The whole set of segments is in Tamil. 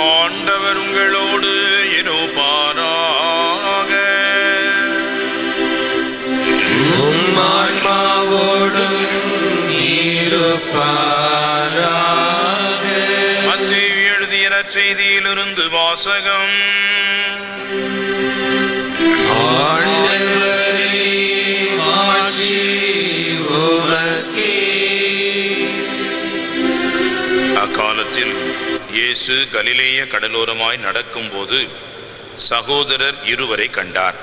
ஆண்டவர் உங்களோடு இருப்பாராக உம்மான்மாவோடும் இருப்பாராக மத்திய எழுதிய செய்தியிலிருந்து வாசகம் ஆண்டவரே ஆட்சி உமக்கே அக்காலத்தில் இயேசு கலிலேய கடலோரமாய் நடக்கும்போது சகோதரர் இருவரை கண்டார்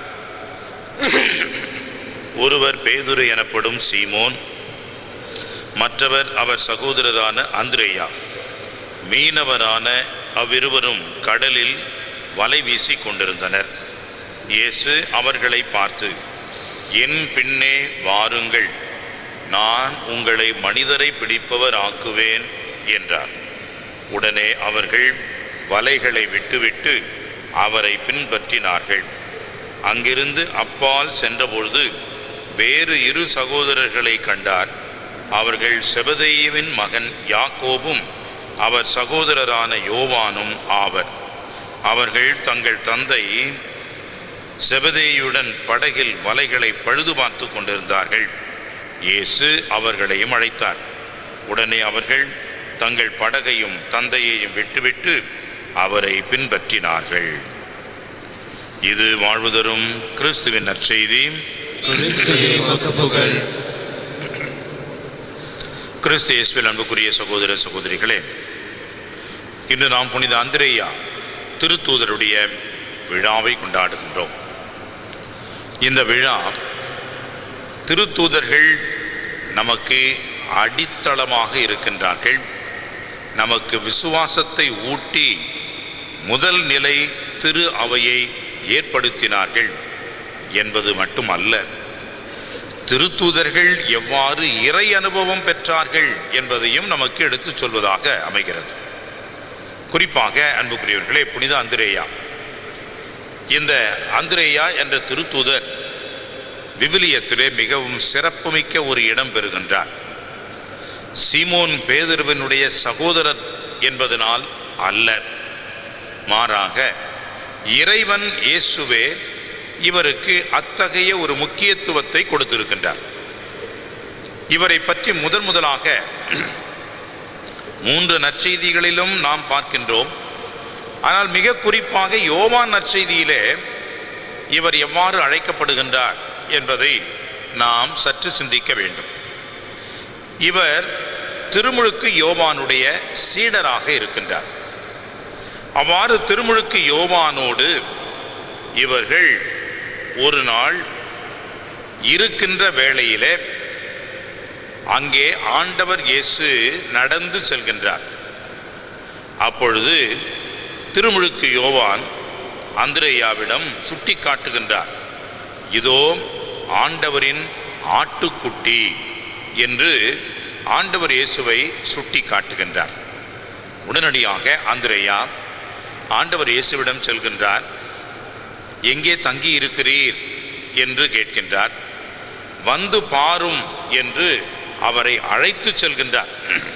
ஒருவர் பேதுரு எனப்படும் சீமோன் மற்றவர் அவர் சகோதரரான அந்திரேயா மீனவரான அவ்விருவரும் கடலில் வலை வீசிக் கொண்டிருந்தனர் இயேசு அவர்களை பார்த்து என் பின்னே வாருங்கள் நான் உங்களை மனிதரை பிடிப்பவர் ஆக்குவேன் என்றார் உடனே அவர்கள் வலைகளை விட்டுவிட்டு அவரை பின்பற்றினார்கள் அங்கிருந்து அப்பால் சென்றபொழுது வேறு இரு சகோதரர்களை கண்டார் அவர்கள் செபதேயுவின் மகன் யாக்கோபும் அவர் சகோதரரான யோவானும் ஆவர் அவர்கள் தங்கள் தந்தை செபதேயுடன் படகில் வலைகளை பழுது பார்த்து கொண்டிருந்தார்கள் இயேசு அவர்களையும் அழைத்தார் உடனே அவர்கள் தங்கள் படகையும் தந்தையையும் விட்டுவிட்டு அவரை பின்பற்றினார்கள் இது வாழ்வு தரும் கிறிஸ்துவின் நற்செய்தி கிறிஸ்துவே உமக்கு புகழ் கிறிஸ்து இயேசுவில் அன்புக்குரிய சகோதர சகோதரிகளே இன்று நாம் புனித அந்திரேயா திருத்தூதருடைய விழாவை கொண்டாடுகின்றோம் இந்த விழா திருத்தூதர்கள் நமக்கு அடித்தளமாக இருக்கின்றார்கள் நமக்கு விசுவாசத்தை ஊட்டி முதல் நிலை திரு அவையை ஏற்படுத்தினார்கள் என்பது மட்டுமல்ல திருத்தூதர்கள் எவ்வாறு இறை அனுபவம் பெற்றார்கள் என்பதையும் நமக்கு எடுத்துச் சொல்வதாக அமைகிறது குறிப்பாக அன்புக்குரியவர்களே புனித அந்திரேயா இந்த அந்திரேயா என்ற திருத்தூதர் விவிலியத்திலே மிகவும் சிறப்புமிக்க ஒரு இடம் பெறுகின்றார் சீமோன் பேதுருவினுடைய சகோதரர் என்பதனால் அல்ல மாறாக இறைவன் இயேசுவே இவருக்கு அத்தகைய ஒரு முக்கியத்துவத்தை கொடுத்திருக்கின்றார் இவரை பற்றி முதன் முதலாக மூன்று நற்செய்திகளிலும் நாம் பார்க்கின்றோம் ஆனால் மிக குறிப்பாக யோவான் நற்செய்தியிலே இவர் எவ்வாறு அழைக்கப்படுகின்றார் என்பதை நாம் சற்று சிந்திக்க வேண்டும் இவர் திருமுழுக்கு யோவானுடைய சீடராக இருக்கின்றார் அவ்வாறு திருமுழுக்கு யோவானோடு இவர்கள் ஒரு நாள் இருக்கின்ற வேளையிலே அங்கே ஆண்டவர் இயேசு நடந்து செல்கின்றார் அப்பொழுது திருமுழுக்கு யோவான் அந்திரேயாவிடம் சுட்டி காட்டுகின்றார் இதோ ஆண்டவரின் ஆட்டுக்குட்டி என்று ஆண்டவர் இயேசுவை சுட்டி காட்டுகின்றார் உடனடியாக அந்திரேயா ஆண்டவர் இயேசுவிடம் செல்கின்றார் எங்கே தங்கி இருக்கிறீர் என்று கேட்கின்றார் வந்து பாரும் என்று அவரை அழைத்து செல்கின்றார்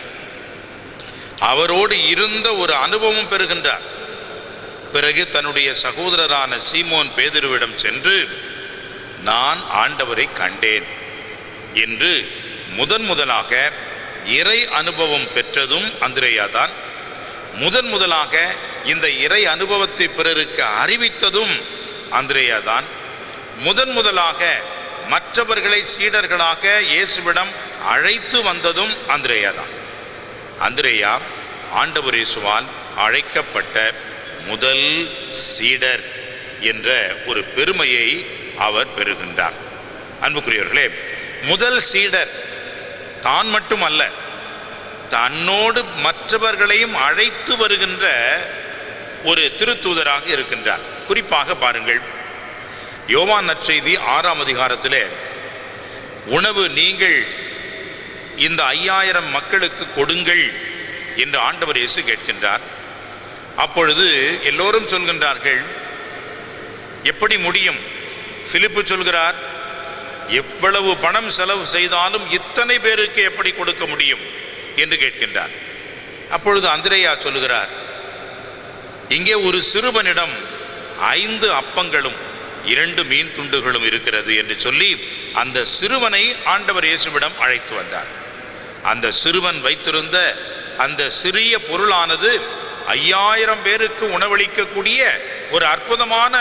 அவரோடு இருந்த ஒரு அனுபவம் பெறுகின்றார் பிறகு தன்னுடைய சகோதரரான சீமோன் பேதுருவிடம் சென்று நான் ஆண்டவரை கண்டேன் என்று முதன் முதலாக இறை அனுபவம் பெற்றதும் அந்திரேயா தான் முதன் முதலாக இந்த இறை அனுபவத்தை பிறருக்கு அறிவித்ததும் அந்திரேயா தான் முதன் முதலாக மற்றவர்களை சீடர்களாக இயேசுவிடம் அழைத்து வந்ததும் அந்திரேயா தான் அந்திரேயா ஆண்டவர் இயேசுவால் அழைக்கப்பட்ட முதல் சீடர் என்ற ஒரு பெருமையை அவர் பெறுகின்றார் அன்புக்குரியவர்களே முதல் சீடர் தான் மட்டுமல்ல தன்னோடு மற்றவர்களையும் அழைத்து வருகின்ற ஒரு திருத்தூதராக இருக்கின்றார் குறிப்பாக பாருங்கள் யோவான் நற்செய்தி ஆறாம் அதிகாரத்திலே உணவு நீங்கள் இந்த ஐயாயிரம் மக்களுக்கு கொடுங்கள் என்று ஆண்டவர் இயேசு கேட்கின்றார் அப்பொழுது எல்லோரும் சொல்கின்றார்கள் எப்படி முடியும் பிலிப்பு சொல்கிறார் எவ்வளவு பணம் செலவு செய்தாலும் இத்தனை பேருக்கு எப்படி கொடுக்க முடியும் என்று கேட்கின்றார் அப்பொழுது அந்திரேயா சொல்லுகிறார் இங்கே ஒரு சிறுவனிடம் ஐந்து அப்பங்களும் இரண்டு மீன் துண்டுகளும் இருக்கிறது என்று சொல்லி அந்த சிறுவனை ஆண்டவர் இயேசுவிடம் அழைத்து வந்தார் அந்த சிறுவன் வைத்திருந்த அந்த சிறிய பொருளானது ஐயாயிரம் பேருக்கு உணவளிக்கக்கூடிய ஒரு அற்புதமான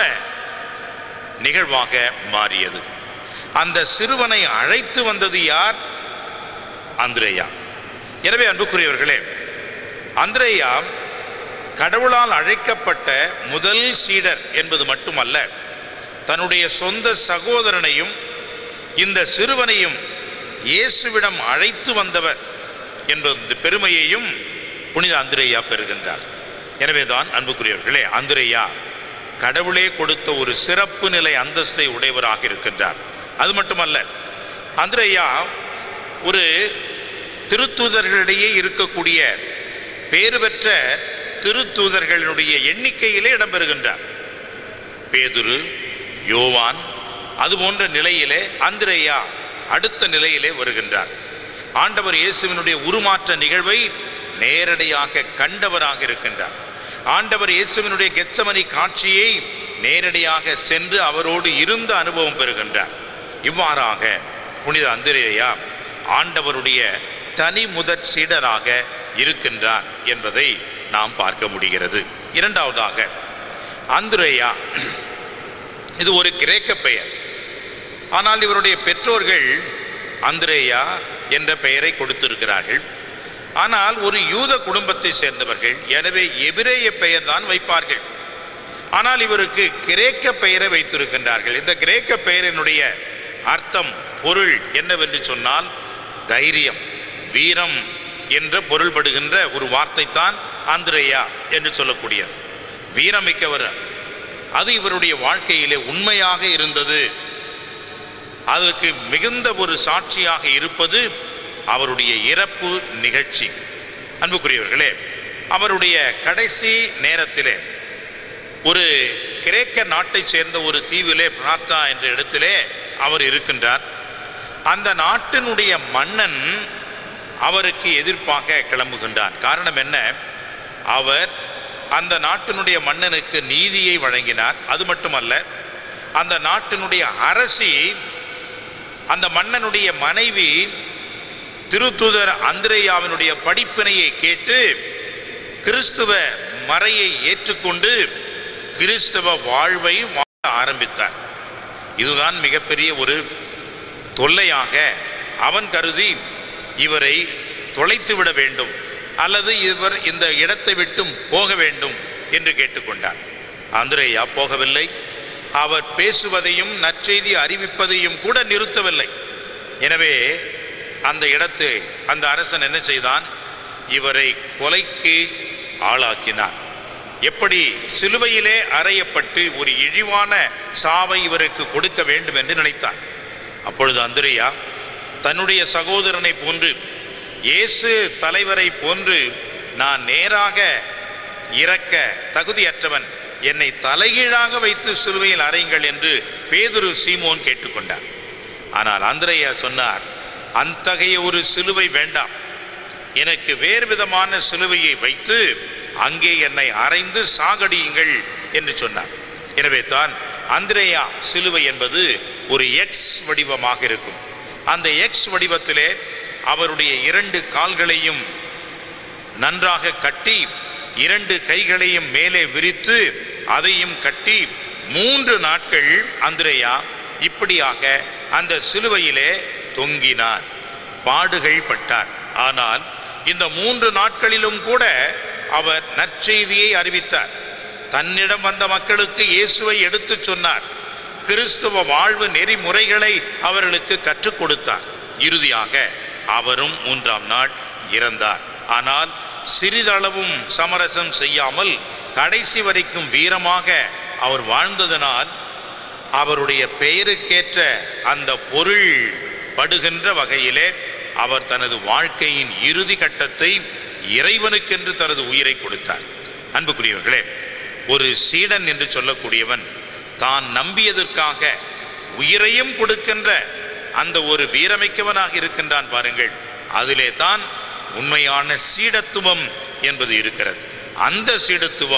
நிகழ்வாக மாறியது அந்த சிறுவனை அழைத்து வந்தது யார் அந்திரேயா எனவே அன்புக்குரியவர்களே அந்திரேயா கடவுளால் அழைக்கப்பட்ட முதல் சீடர் என்பது மட்டுமல்ல தன்னுடைய சொந்த சகோதரனையும் இந்த சிறுவனையும் இயேசுவிடம் அழைத்து வந்தவர் என்ற இந்த பெருமையையும் புனித அந்திரேயா பெறுகின்றார் எனவேதான் அன்புக்குரியவர்களே அந்திரேயா கடவுளே கொடுத்த ஒரு சிறப்பு நிலை அந்தஸ்தை உடையவராக இருக்கின்றார் அது மட்டுமல்ல அந்திரேயா ஒரு திருத்தூதர்களிடையே இருக்கக்கூடிய பேறு பெற்ற திருத்தூதர்களுடைய எண்ணிக்கையிலே இடம்பெறுகின்றார் பேதுரு யோவான் அது போன்ற நிலையிலே அந்திரேயா அடுத்த நிலையிலே வருகின்றார் ஆண்டவர் இயேசுவினுடைய உருமாற்ற நிகழ்வை நேரடியாக கண்டவராக இருக்கின்றார் ஆண்டவர் இயேசுவினுடைய கெத்சமனி காட்சியை நேரடியாக சென்று அவரோடு இருந்த அனுபவம் பெறுகின்றார் இவ்வாறாக புனித அந்திரேயா ஆண்டவருடைய தனி முதற் சீடராக இருக்கின்றார் என்பதை நாம் பார்க்க முடிகிறது இரண்டாவதாக அந்திரேயா இது ஒரு கிரேக்க பெயர் ஆனால் இவருடைய பெற்றோர்கள் அந்திரேயா என்ற பெயரை கொடுத்திருக்கிறார்கள் ஆனால் ஒரு யூத குடும்பத்தை சேர்ந்தவர்கள் எனவே எபிரேய பெயர் தான் வைப்பார்கள் ஆனால் இவருக்கு கிரேக்க பெயரை வைத்திருக்கின்றார்கள் இந்த கிரேக்க பெயரினுடைய அர்த்தம் பொருள் என்னவென்று சொன்னால் தைரியம் வீரம் என்ற பொருள்படுகின்ற ஒரு வார்த்தை தான் ஆந்திரேயா என்று சொல்லக்கூடியது வீரமிக்கவர் அது இவருடைய வாழ்க்கையிலே உண்மையாக இருந்தது அதற்கு மிகுந்த ஒரு சாட்சியாக இருப்பது அவருடைய இறப்பு நிகழ்ச்சி அன்புக்குரியவர்களே அவருடைய கடைசி நேரத்திலே ஒரு கிரேக்க நாட்டைச் சேர்ந்த ஒரு தீவிலே பிராத்தா என்ற இடத்திலே அவர் இருக்கின்றார் அந்த நாட்டினுடைய மன்னன் அவருக்கு எதிர்ப்பாக கிளம்புகின்றான் காரணம் என்ன அவர் அந்த நாட்டினுடைய மன்னனுக்கு நீதியை வழங்கினார் அது மட்டுமல்ல அந்த நாட்டினுடைய அரசி அந்த மன்னனுடைய மனைவி திருத்துதர் அந்திரேயாவினுடைய படிப்பினையை கேட்டு கிறிஸ்துவ மறையை ஏற்றுக்கொண்டு கிறிஸ்தவ வாழ்வை வாழ ஆரம்பித்தார் இதுதான் மிகப்பெரிய ஒரு தொல்லையாக அவன் கருதி இவரை தொலைத்து விட வேண்டும் அல்லது இவர் இந்த இடத்தை விட்டும் போக வேண்டும் என்று கேட்டுக்கொண்டார் அந்திரேயா போகவில்லை அவர் பேசுவதையும் நற்செய்தி அறிவிப்பதையும் கூட நிறுத்தவில்லை எனவே அந்த இடத்து அந்த அரசன் என்ன செய்தான் இவரை கொலைக்கு ஆளாக்கினார் எப்படி சிலுவையிலே அறையப்பட்டு ஒரு இழிவான சாவை இவருக்கு கொடுக்க வேண்டும் என்று நினைத்தார் அப்பொழுது அந்திரேயா தன்னுடைய சகோதரனை போன்று இயேசு தலைவரை போன்று நான் நேராக இறக்க தகுதியற்றவன் என்னை தலைகீழாக வைத்து சிலுவையில் அறையுங்கள் என்று பேதுரு சீமோன் கேட்டுக்கொண்டார் ஆனால் அந்திரேயா சொன்னார் அத்தகைய ஒரு சிலுவை வேண்டாம் எனக்கு வேறு விதமான சிலுவையை வைத்து அங்கே என்னை அறைந்து சாகடியுங்கள் என்று சொன்னார் எனவே தான் அந்திரேயா சிலுவை என்பது ஒரு எக்ஸ் வடிவமாக இருக்கும் அந்த எக்ஸ் வடிவத்திலே அவருடைய இரண்டு கால்களையும் நன்றாக கட்டி இரண்டு கைகளையும் மேலே விரித்து அதையும் கட்டி மூன்று நாட்கள் அந்திரேயா இப்படியாக அந்த சிலுவையிலே தொங்கினார் பாடுகள் பட்டார் ஆனால் இந்த மூன்று நாட்களிலும் கூட அவர் நற்செய்தியை அறிவித்தார் தன்னிடம் வந்த மக்களுக்கு இயேசுவை எடுத்துச் சொன்னார் கிறிஸ்துவ வாழ்வு நெறிமுறைகளை அவர்களுக்கு கற்றுக் கொடுத்தார் இறுதியாக அவரும் மூன்றாம் நாள் இறந்தார் ஆனால் சிறிதளவும் சமரசம் செய்யாமல் கடைசி வரைக்கும் வீரமாக அவர் வாழ்ந்ததனால் அவருடைய பெயருக்கேற்ற அந்த பொருள் படுகின்ற வகையிலே அவர் தனது வாழ்க்கையின் இறுதி கட்டத்தை இறைவனுக்கென்று தனது உயிரை கொடுத்தார் அன்புக்குரியவர்களே ஒரு சீடன் என்று சொல்லக்கூடியவன் தான் நம்பியதற்காக உயிரையும் கொடுக்கின்ற அந்த ஒரு வீரமிக்கவனாக இருக்கின்றான் பாருங்கள் அதிலே தான் உண்மையான சீடத்துவம் என்பது இருக்கிறது அந்த சீடத்துவம்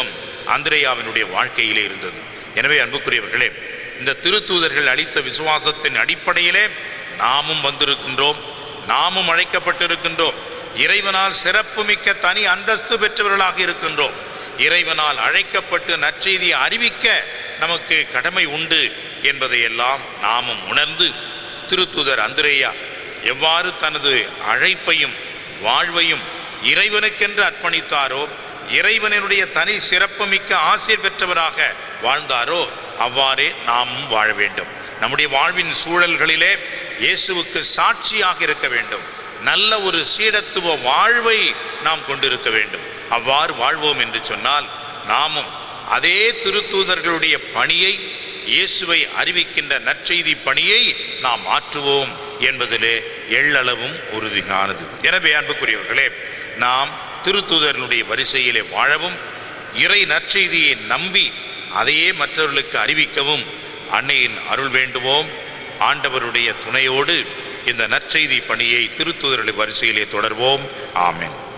அந்திரேயாவினுடைய வாழ்க்கையிலே இருந்தது எனவே அன்புக்குரியவர்களே இந்த திருத்தூதர்கள் அளித்த விசுவாசத்தின் அடிப்படையிலே நாமும் வந்திருக்கின்றோம் நாமும் அழைக்கப்பட்டிருக்கின்றோம் இறைவனால் சிறப்புமிக்க தனி அந்தஸ்து பெற்றவர்களாக இருக்கின்றோம் இறைவனால் அழைக்கப்பட்டு நற்செய்தியை அறிவிக்க நமக்கு கடமை உண்டு என்பதையெல்லாம் நாமும் உணர்ந்து திருத்துதர் அந்திரேயா எவ்வாறு தனது அழைப்பையும் வாழ்வையும் இறைவனுக்கென்று அர்ப்பணித்தாரோ இறைவனுடைய தனி சிறப்புமிக்க ஆசிர் பெற்றவராக வாழ்ந்தாரோ அவ்வாறே நாமும் வாழ வேண்டும் நம்முடைய வாழ்வின் சூழல்களிலே இயேசுவுக்கு சாட்சியாக இருக்க வேண்டும் நல்ல ஒரு சீடத்துவ வாழ்வை நாம் கொண்டிருக்க வேண்டும் அவ்வாறு வாழ்வோம் என்று சொன்னால் நாமும் அதே திருத்தூதர்களுடைய பணியை இயேசுவை அறிவிக்கின்ற நற்செய்தி பணியை நாம் ஆற்றுவோம் என்பதிலே எள்ளளவும் உறுதியானது எனவே அன்புக்குரியவர்களே நாம் திருத்தூதர்களுடைய வரிசையிலே வாழவும் இறை நற்செய்தியை நம்பி அதையே மற்றவர்களுக்கு அறிவிக்கவும் அன்னையின் அருள் வேண்டுவோம் ஆண்டவருடைய துணையோடு இந்த நற்செய்தி பணியை திருத்துதர்களுடைய வரிசையிலே தொடர்வோம் ஆமென்